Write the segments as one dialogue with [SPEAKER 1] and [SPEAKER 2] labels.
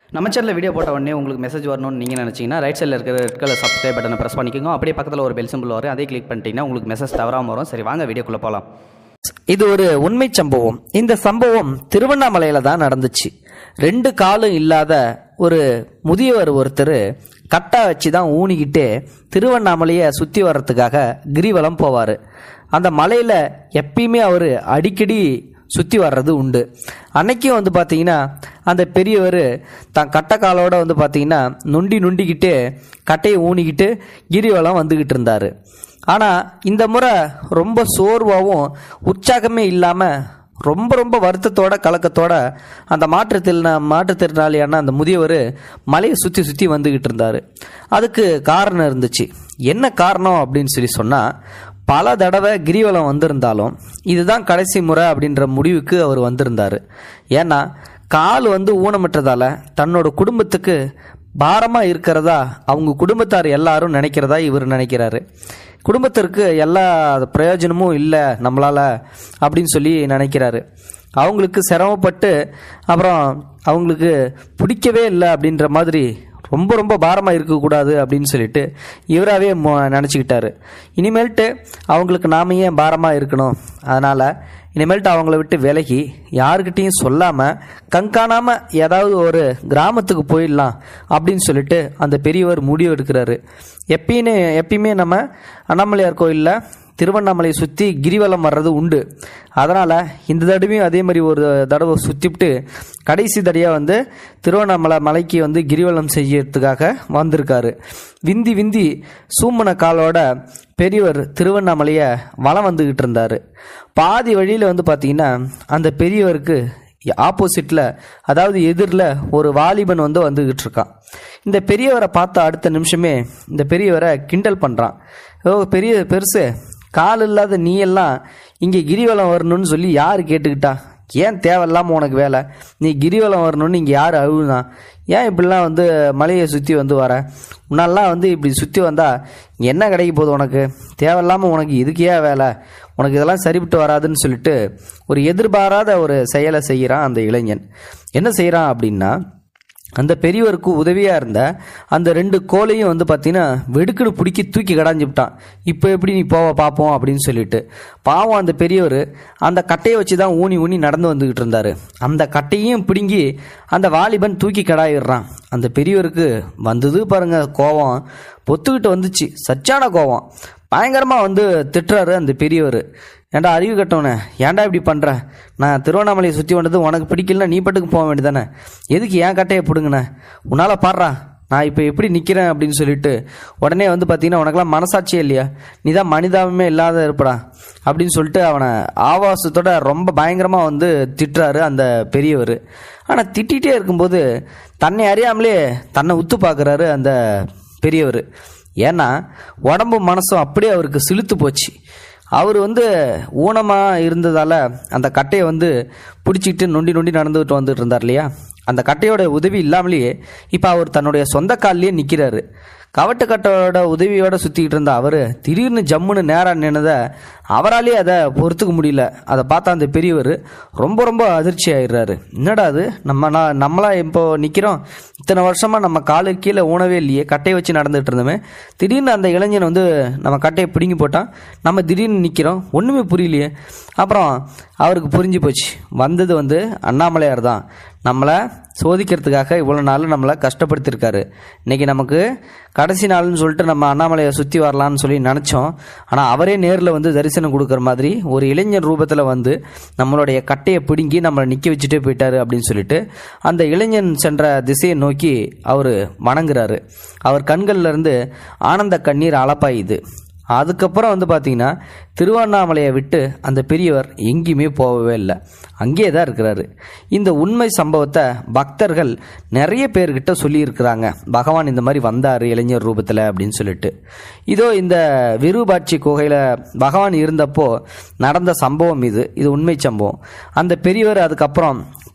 [SPEAKER 1] நம்ம சேனலில் வீடியோ போட்ட உடனே உங்களுக்கு மெசேஜ் வரணும்னு நீங்கள் நினச்சிங்கன்னா ரைட் சைடில் இருக்கிற ரெட் கலர் சப்ஸ்கிரைப் பட்டனை ப்ரெஸ் பண்ணிக்கோங்க அப்படியே பக்கத்தில் ஒரு பெல் சிம்பிள் வரும் அதே கிளிக் பண்ணிட்டீங்கன்னா உங்களுக்கு மெசேஜ் தவறாமல் வரும் சரி வாங்க வீடியோக்குள்ளே போகலாம்
[SPEAKER 2] இது ஒரு உண்மை சம்பவம் இந்த சம்பவம் திருவண்ணாமலையில தான் நடந்துச்சு ரெண்டு காலும் இல்லாத ஒரு முதியவர் ஒருத்தர் கட்டா வச்சு தான் ஊனிக்கிட்டு திருவண்ணாமலையை சுற்றி வர்றதுக்காக கிரிவலம் போவார் அந்த மலையில் எப்பயுமே அவர் அடிக்கடி சுற்றி வர்றது உண்டு அன்னைக்கும் வந்து பார்த்தீங்கன்னா அந்த பெரியவர் தான் கட்டை காலோட வந்து பார்த்தீங்கன்னா நொண்டி நொண்டிக்கிட்டு கட்டையை ஊனிக்கிட்டு கிரிவலம் வந்துக்கிட்டு இருந்தார் ஆனால் இந்த முறை ரொம்ப சோர்வாகவும் உற்சாகமே இல்லாமல் ரொம்ப ரொம்ப வருத்தத்தோட கலக்கத்தோட அந்த மாற்றுத்திறனா மாற்றுத்திறனாளியான அந்த முதியவர் மலையை சுற்றி சுற்றி வந்துக்கிட்டு இருந்தார் அதுக்கு காரணம் இருந்துச்சு என்ன காரணம் அப்படின்னு சொல்லி சொன்னால் பல தடவை கிரிவலம் வந்திருந்தாலும் இதுதான் கடைசி முறை அப்படின்ற முடிவுக்கு அவர் வந்திருந்தார் ஏன்னா கால் வந்து ஊனமற்றதால தன்னோட குடும்பத்துக்கு பாரமாக இருக்கிறதா அவங்க குடும்பத்தார் எல்லாரும் நினைக்கிறதா இவர் நினைக்கிறாரு குடும்பத்திற்கு எல்லா பிரயோஜனமும் இல்லை நம்மளால் அப்படின்னு சொல்லி நினைக்கிறாரு அவங்களுக்கு சிரமப்பட்டு அப்புறம் அவங்களுக்கு பிடிக்கவே இல்லை அப்படின்ற மாதிரி ரொம்ப ரொம்ப பாரமாக இருக்கக்கூடாது அப்படின்னு சொல்லிட்டு இவராகவே நினச்சிக்கிட்டாரு இனிமேல்ட்டு அவங்களுக்கு நாம ஏன் பாரமாக இருக்கணும் அதனால் இனிமேல்ட்டு அவங்கள விட்டு விலகி யாருக்கிட்டேயும் சொல்லாமல் கண்காணாமல் ஏதாவது ஒரு கிராமத்துக்கு போயிடலாம் அப்படின்னு சொல்லிட்டு அந்த பெரியவர் முடிவு எடுக்கிறாரு எப்பயுமே எப்பயுமே நம்ம அண்ணாமலையார் கோயிலில் திருவண்ணாமலையை சுற்றி கிரிவலம் வர்றது உண்டு அதனால் இந்த தடவையும் அதே மாதிரி ஒரு தடவை சுற்றிவிட்டு கடைசி தடையாக வந்து திருவண்ணாமலை மலைக்கு வந்து கிரிவலம் செய்யறதுக்காக வந்திருக்காரு விந்தி விந்தி சூமன காலோட பெரியவர் திருவண்ணாமலையை வலம் வந்துக்கிட்டு இருந்தார் பாதி வழியில் வந்து பார்த்தீங்கன்னா அந்த பெரியவருக்கு ஆப்போசிட்டில் அதாவது எதிரில் ஒரு வாலிபன் வந்து வந்துக்கிட்டு இருக்கான் இந்த பெரியவரை பார்த்த அடுத்த நிமிஷமே இந்த பெரியவரை கிண்டல் பண்ணுறான் ஓ பெரிய பெருசு கால் இல்லாத நீ எல்லாம் இங்கே கிரிவலம் வரணும்னு சொல்லி யார் கேட்டுக்கிட்டா ஏன் தேவையில்லாமல் உனக்கு வேலை நீ கிரிவலம் வரணும்னு இங்கே யார் அழுகுதான் ஏன் இப்படிலாம் வந்து மலையை சுற்றி வந்து வர உன்னெல்லாம் வந்து இப்படி சுற்றி வந்தால் என்ன கிடைக்க போகுது உனக்கு தேவையில்லாமல் உனக்கு இதுக்கு ஏன் வேலை உனக்கு இதெல்லாம் சரிப்பட்டு வராதுன்னு சொல்லிட்டு ஒரு எதிர்பாராத ஒரு செயலை செய்கிறான் அந்த இளைஞன் என்ன செய்கிறான் அப்படின்னா அந்த பெரியவருக்கு உதவியாக இருந்த அந்த ரெண்டு கோலையும் வந்து பார்த்தீங்கன்னா வெடுக்குன்னு பிடிக்கி தூக்கி கடாஞ்சு விட்டான் இப்போ எப்படி நீ போவ பார்ப்போம் அப்படின்னு சொல்லிட்டு பாவம் அந்த பெரியவர் அந்த கட்டையை வச்சு தான் ஊனி ஊனி நடந்து வந்துக்கிட்டு இருந்தார் அந்த கட்டையும் பிடுங்கி அந்த வாலிபன் தூக்கி கடாயிடுறான் அந்த பெரியவருக்கு வந்தது பாருங்க கோவம் பொத்துக்கிட்டு வந்துச்சு சச்சான கோவம் பயங்கரமாக வந்து திட்டுறாரு அந்த பெரியவர் ஏன்டா அறிவு கட்டவனே ஏன்டா இப்படி பண்ணுற நான் திருவண்ணாமலையை சுற்றி வந்தது உனக்கு பிடிக்கலனா நீ பட்டுக்கு போக வேண்டியதானே எதுக்கு ஏன் கட்டையை பிடுங்கண்ணே உன்னால் பாடுறா நான் இப்போ எப்படி நிற்கிறேன் அப்படின்னு சொல்லிட்டு உடனே வந்து பார்த்தீங்கன்னா உனக்கெல்லாம் மனசாட்சியே இல்லையா நீ தான் மனிதாபமே இல்லாத இருப்படா அப்படின்னு சொல்லிட்டு அவனை ஆபாசத்தோட ரொம்ப பயங்கரமாக வந்து திட்டுறாரு அந்த பெரியவர் ஆனால் திட்டிகிட்டே இருக்கும்போது தன்னை அறியாமலே தன்னை உத்து பார்க்குறாரு அந்த பெரியவர் ஏன்னா உடம்பு மனசும் அப்படியே அவருக்கு சிலுத்து போச்சு அவர் வந்து ஊனமாக இருந்ததால் அந்த கட்டையை வந்து பிடிச்சிக்கிட்டு நொண்டி நொண்டி நடந்துகிட்டு வந்துட்டு இருந்தார் இல்லையா அந்த கட்டையோட உதவி இல்லாமலேயே இப்போ அவர் தன்னுடைய சொந்த காலிலேயே நிற்கிறாரு கவட்டு கட்டோட உதவியோட சுற்றிக்கிட்டு இருந்த அவர் திடீர்னு ஜம்முன்னு நேராக நின்னதை அவராலே அதை பொறுத்துக்க முடியல அதை பார்த்தா அந்த பெரியவர் ரொம்ப ரொம்ப அதிர்ச்சி ஆயிடுறாரு என்னடா அது நம்ம நான் நம்மளா இப்போ நிற்கிறோம் இத்தனை வருஷமாக நம்ம காலு கீழே ஊனவே இல்லையே கட்டையை வச்சு நடந்துகிட்டு இருந்தோமே திடீர்னு அந்த இளைஞன் வந்து நம்ம கட்டையை பிடுங்கி போட்டான் நம்ம திடீர்னு நிற்கிறோம் ஒன்றுமே புரியலையே அப்புறம் அவருக்கு புரிஞ்சு போச்சு வந்தது வந்து அண்ணாமலையார் தான் நம்மளை சோதிக்கிறதுக்காக இவ்வளோ நாள் நம்மளை கஷ்டப்படுத்தியிருக்காரு இன்றைக்கி நமக்கு கடைசி நாள்னு சொல்லிட்டு நம்ம அண்ணாமலையை சுற்றி வரலான்னு சொல்லி நினச்சோம் ஆனால் அவரே நேரில் வந்து தரிசனம் கொடுக்குற மாதிரி ஒரு இளைஞர் ரூபத்தில் வந்து நம்மளுடைய கட்டையை பிடுங்கி நம்மளை நிற்க வச்சுட்டே போயிட்டாரு அப்படின்னு சொல்லிட்டு அந்த இளைஞன் சென்ற திசையை நோக்கி அவர் வணங்குறாரு அவர் கண்கள்ல இருந்து ஆனந்த கண்ணீர் அளப்பாயுது அதுக்கப்புறம் வந்து பார்த்தீங்கன்னா திருவண்ணாமலையை விட்டு அந்த பெரியவர் எங்கேயுமே போகவே இல்லை அங்கேயே தான் இருக்கிறாரு இந்த உண்மை சம்பவத்தை பக்தர்கள் நிறைய பேர்கிட்ட சொல்லியிருக்கிறாங்க பகவான் இந்த மாதிரி வந்தார் இளைஞர் ரூபத்தில் அப்படின்னு சொல்லிட்டு இதோ இந்த விருபாட்சி குகையில் பகவான் இருந்தப்போ நடந்த சம்பவம் இது இது உண்மை சம்பவம் அந்த பெரியவர் அதுக்கப்புறம்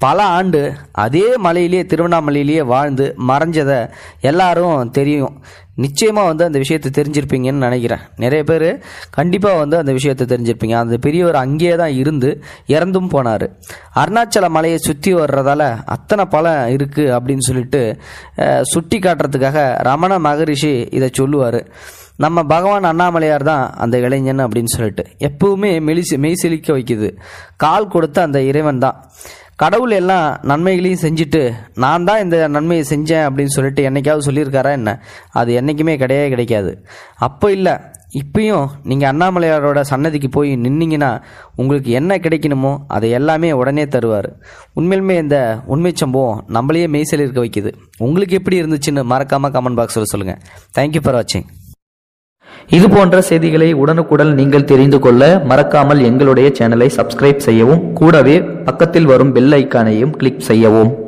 [SPEAKER 2] பல ஆண்டு அதே மலையிலேயே திருவண்ணாமலையிலேயே வாழ்ந்து மறைஞ்சதை எல்லாரும் தெரியும் நிச்சயமாக வந்து அந்த விஷயத்தை தெரிஞ்சிருப்பீங்கன்னு நினைக்கிறேன் நிறைய பேர் கண்டிப்பாக வந்து அந்த விஷயத்தை தெரிஞ்சிருப்பீங்க அந்த பெரியவர் அங்கேயே தான் இருந்து இறந்தும் போனார் அருணாச்சல மலையை சுற்றி வர்றதால அத்தனை பலம் இருக்குது அப்படின்னு சொல்லிட்டு அஹ், சுட்டி காட்டுறதுக்காக ரமண மகரிஷி இதை சொல்லுவார் நம்ம பகவான் அண்ணாமலையார் தான் அந்த இளைஞன் அப்படின்னு சொல்லிட்டு எப்பவுமே மெலிசி மெய்சிலிக்க வைக்குது கால் கொடுத்த அந்த இறைவன் தான் கடவுள் எல்லாம் நன்மைகளையும் செஞ்சுட்டு நான் தான் இந்த நன்மையை செஞ்சேன் அப்படின்னு சொல்லிட்டு என்னைக்காவது சொல்லியிருக்காரா என்ன அது என்றைக்குமே கிடையவே கிடைக்காது அப்போ இல்லை இப்பயும் நீங்கள் அண்ணாமலையாரோட சன்னதிக்கு போய் நின்னீங்கன்னா உங்களுக்கு என்ன கிடைக்கணுமோ அதை எல்லாமே உடனே தருவார் உண்மையிலுமே இந்த உண்மை சம்பவம் நம்மளையே மெய்சில் இருக்க வைக்குது உங்களுக்கு எப்படி இருந்துச்சுன்னு மறக்காமல் கமெண்ட் பாக்ஸில் சொல்லுங்கள் தேங்க்யூ ஃபார் வாட்சிங்
[SPEAKER 3] இது போன்ற செய்திகளை உடனுக்குடன் நீங்கள் தெரிந்து கொள்ள மறக்காமல் எங்களுடைய சேனலை சப்ஸ்கிரைப் செய்யவும் கூடவே பக்கத்தில் வரும் பெல் ஐக்கானையும் கிளிக் செய்யவும்